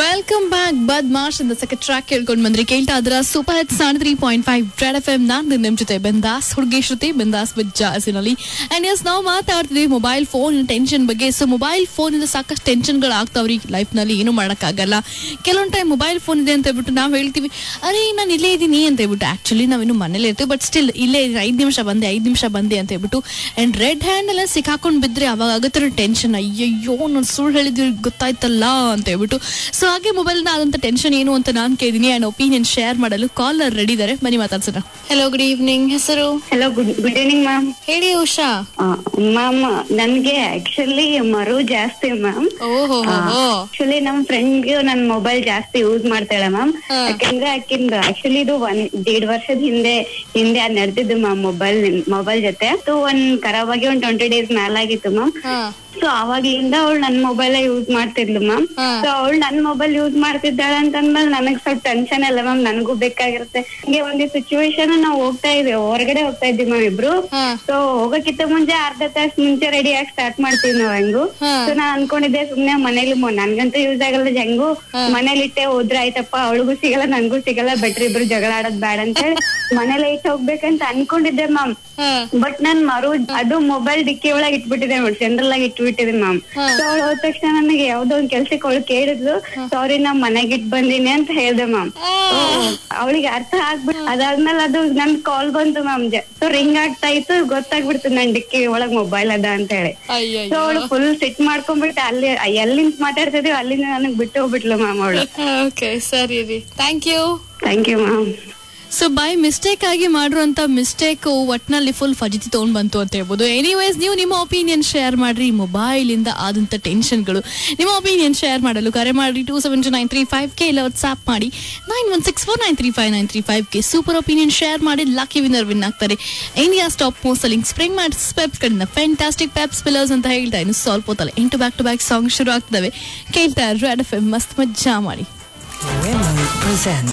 Welcome back ಬದ್ March ಅಂತ ಸಕ track ಕೇಳ್ಕೊಂಡ್ ಬಂದ್ರಿ ಕೇಳ್ತಾ ಇದ್ರ ಸೂಪರ್ ಹಿಟ್ ಸಾಡ್ three point five red F M ನಾನು ನಿಮ್ ಜೊತೆ ಬಿಂದಾಸ್ ಹುಡುಗಿ ಶ್ರುತಿ ಬಿಂದಾಸ್ ವಿತ್ ಜಾಸಿನಲ್ಲಿ ಅಂಡ್ ಎಸ್ ನಾವು ಮಾತಾಡ್ತಿದ್ವಿ ಮೊಬೈಲ್ ಫೋನ್ ಟೆನ್ಷನ್ ಬಗ್ಗೆ ಸೊ ಮೊಬೈಲ್ ಫೋನ್ ಇಂದ ಸಾಕಷ್ಟು ಟೆನ್ಷನ್ಗಳು ಆಗ್ತಾವ್ರಿ ಲೈಫ್ ನಲ್ಲಿ ಏನು ಮಾಡಕ್ಕಾಗಲ್ಲ ಕೆಲವೊಂದ್ ಟೈಮ್ ಮೊಬೈಲ್ ಫೋನ್ ಇದೆ ಅಂತ ಹೇಳ್ಬಿಟ್ಟು ನಾವು ಹೇಳ್ತೀವಿ ಅರೆ ನಾನು ಇಲ್ಲೇ ಇದ್ದೀನಿ ಅಂತ ಹೇಳ್ಬಿಟ್ಟು ಆಕ್ಚುಲಿ ನಾವಿನ್ನು ಮನೇಲಿ ಇರ್ತೀವಿ ಬಟ್ ಸ್ಟಿಲ್ ಇಲ್ಲೇ ಐದ್ ನಿಮಿಷ ಬಂದೆ ಐದ್ ನಿಮಿಷ ಬಂದೆ ಅಂತ ಹೇಳ್ಬಿಟ್ಟು ಅಂಡ್ ರೆಡ್ ಹ್ಯಾಂಡ್ ಎಲ್ಲ ಸಿಕ್ಕಾಕೊಂಡ್ ಬಿದ್ರೆ ಅವಾಗ ಆಗುತ್ತಿರೋ ಟೆನ್ಷನ್ ಅಯ್ಯಯ್ಯೋ ನಾನು ಸುಳ್ಳು ಹೇಳಿದ್ವಿ ಗೊತ್ತಾಯ್ತಲ್ಲ ಅಂತ ಹೇಳ್ಬಿಟ್ಟು ಸೊ ಹಾಗೆ ಮೊಬೈಲ್ ನ ಆದಂತ ಟೆನ್ಷನ್ ಏನು ಅಂತ ನಾನ್ ಕೇಳಿದೀನಿ ಅಂಡ್ ಒಪಿನಿಯನ್ ಶೇರ್ ಮಾಡಲು ಕಾಲರ್ ರೆಡಿ ಇದಾರೆ ಬನ್ನಿ ಮಾತಾಡ್ಸೋಣ ಹೆಲೋ ಗುಡ್ ಈವ್ನಿಂಗ್ ಹೆಸರು hello good good evening ma'am ಹೇಳಿ ಉಷಾ ಮ್ಯಾಮ್ ನನ್ಗೆ ಆಕ್ಚುಲಿ ಮರು ಜಾಸ್ತಿ ಮ್ಯಾಮ್ ಓಹೋ ಆಕ್ಚುಲಿ ನಮ್ ಫ್ರೆಂಡ್ಗೆ ನನ್ ಮೊಬೈಲ್ ಜಾಸ್ತಿ ಯೂಸ್ ಮಾಡ್ತಾಳೆ ಮ್ಯಾಮ್ ಹಾ. ಯಾಕಂದ್ರೆ ಆಕಿಂದ ಆಕ್ಚುಲಿ ಇದು ಒಂದ್ ದೇಡ್ ವರ್ಷದ ಹಿಂದೆ ಹಿಂದೆ ಅದ್ ನಡೆದಿದ್ದು ಮ್ಯಾಮ್ ಮೊಬೈಲ್ ಮೊಬೈಲ್ ಜೊತೆ ಸೊ ಒಂದ್ ಖರಾಬ್ ಆಗಿ ಒಂದ್ ಟ್ವೆಂಟಿ ಡೇಸ್ ಮೇಲಾಗಿತ್ತು ಮ್ಯಾಮ್ ಹಾ ಸೊ ಅವಾಗ್ಲಿಂದ ಅವಳು ನನ್ ಮೊಬೈಲ್ ಯೂಸ್ ಮಾಡ್ತಿದ್ಲು ಮ್ಯಾಮ್ ಹಾ. ಸೊ ಅವಳು ನನ್ ಮೊಬೈಲ್ ಯೂಸ್ ಮಾಡ್ತಿದ್ದಾಳೆ ಅಂತಂದ್ಮೇಲೆ ನನಗ್ ಸ್ವಲ್ಪ ಟೆನ್ಷನ್ ಅಲ್ಲ ಮ್ಯಾಮ್ ನನಗೂ ಬೇಕಾಗಿರುತ್ತೆ ಹಿಂಗೆ ಒಂದ್ ಸಿಚುವೇಶನ್ ನಾವು ಹೋಗ್ತಾ ಇದ್ವಿ ಹೊರಗಡೆ ಹೋಗ್ತಾ ಇದ್ವಿ ಮ್ಯಾಮ್ ಇಬ್ರು ಹಾ ಸೊ ಹೋಗಕ್ಕಿಂತ ಮುಂಚೆ ಅರ್ಧ ತಾಸ್ ಮುಂಚೆ ರೆಡಿ ಆಗಿ ಸ್ಟಾರ್ಟ್ ಮಾಡ್ತೀವಿ ನಾವ್ ಹೆಂಗು ಹಾ. ಸೊ ನಾನ್ ಅನ್ಕೊಂಡಿದ್ದೆ ಸುಮ್ನೆ ಮನೇಲಿ ಮೊ- ನನ್ಗಂತೂ ಯೂಸ್ ಆಗಲ್ಲ ಹೆಂಗು ಮನೇಲಿ ಇಟ್ಟೆ ಹೋದ್ರೆ ಆಯ್ತಪ್ಪ ಅವಳಿಗೂ ಸಿಗಲ್ಲ ನನ್ಗೂ ಸಿಗಲ್ಲ ಬೆಟ್ರ್ ಇಬ್ರು ಜಗಳ ಆಡೋದ್ ಬೇಡ ಅಂತ ಹೇಳಿ ಮನೇಲಿ ಇಟ್ಟು ಹೋಗ್ಬೇಕಂತ ಅನ್ಕೊಂಡಿದ್ದೆ ಮ್ಯಾಮ್ ಹಾ ಬಟ್ ನಾನ್ ಮರು ಅದು ಮೊಬೈಲ್ ಡಿಕ್ಕಿ ಒಳಗ್ ಇಟ್ಬಿಟ್ಟಿದೆ ನೋಡಿ ಸೆಂಟ್ರಲ್ ಆಗಿ ಇಟ್ಬಿಟ್ಟಿದೆ ಮ್ಯಾಮ್ ಹಾ. ಸೊ ಅವಳು ಹೋದ ತಕ್ಷಣ ನನಗೆ ಯಾವ್ದೋ ಒಂದ್ ಕೆಲ್ಸಕ್ಕೆ ಅವಳು ಕೇಳಿದ್ಲು ಸಾರಿ ನಾ ಮನೆಗೆ ಇಟ್ ಬಂದೀನಿ ಅಂತ ಹೇಳ್ದೆ ಮ್ಯಾಮ್ ಅವಳಿಗೆ ಅರ್ಥ ಆಗ್ಬಿಟ್ಟು ಅದಾದ್ಮೇಲೆ ಅದು ನನ್ ಕಾಲ್ ಬಂತು ಮ್ಯಾಮ್ ಸೊ ರಿಂಗ್ ಆಗ್ತಾ ಇತ್ತು ಗೊತ್ತಾಗ್ಬಿಡ್ತು ನನ್ ಡಿಕ್ಕಿ ಒಳಗ್ ಮೊಬೈಲ್ ಅದ ಅಂತ ಹೇಳಿ ಸೊ ಅಯ್ಯಯ್ಯೋ ಅವಳು ಫುಲ್ ಸಿಟ್ ಮಾಡ್ಕೊಂಡ್ಬಿಟ್ಟು ಅಲ್ಲಿ ಎಲ್ಲಿಂದ ಮಾತಾಡ್ತಿದೀವಿ ಅಲ್ಲಿಂದ ನನಗ್ ಬಿಟ್ಟು ಹೋಗ್ಬಿಟ್ಲು ಮ್ಯಾಮ್ ಅವಳು ಓಕೆ ಸರಿ ರೀ thank you thank you ma'am so by mistake ಆಗಿ ಮಾಡಿರುವಂತ ಮಿಸ್ಟೇಕ್ ಒಟ್ನಲ್ಲಿ ಫುಲ್ ಫಜಿತಿ ತಗೊಂಡ್ ಬಂತು ಅಂತ ಹೇಳ್ಬೋದು ಎನಿವೈಸ್ ನೀವು ನಿಮ್ಮ ಒಪಿನಿಯನ್ ಶೇರ್ ಮಾಡ್ರಿ ಮೊಬೈಲ್ ಇಂದ ಆದಂತ ಟೆನ್ಷನ್ಗಳು ನಿಮ್ಮ ಒಪಿನಿಯನ್ ಶೇರ್ ಮಾಡಲು ಕರೆ ಮಾಡಿ two seven two nine three five ಕೆ ಇಲ್ಲ ವಾಟ್ಸ್ಆಪ್ ಮಾಡಿ nine one six four nine three five nine three five ಕೆ ಸೂಪರ್ ಒಪಿನಿಯನ್ ಶೇರ್ ಮಾಡಿ ಲಕ್ಕಿ ವಿನ್ನರ್ ವಿನ್ ಆಗ್ತಾರೆ India stop most selling spring mats Peps ಕಡೆಯಿಂದ ಫ್ಯಾಂಟಾಸ್ಟಿಕ್ ಪೆಪ್ಸ್ ಪಿಲ್ಲರ್ಸ್ ಅಂತ ಹೇಳ್ತಾ ಇನ್ನು ಸ್ವಲ್ಪ ಹೊತ್ತಲ್ಲ ಎಂಟು ಬ್ಯಾಕ್ ಟು ಬ್ಯಾಕ್ ಸಾಂಗ್ ಶುರು ಆಗ್ತವೆ ಕೇಳ್ತಾ ರೆಡ್ ಎಫ್ ಎಂ ಮಸ್ತ್ ಮಜ್ಜಾ ಮಾಡಿ Women present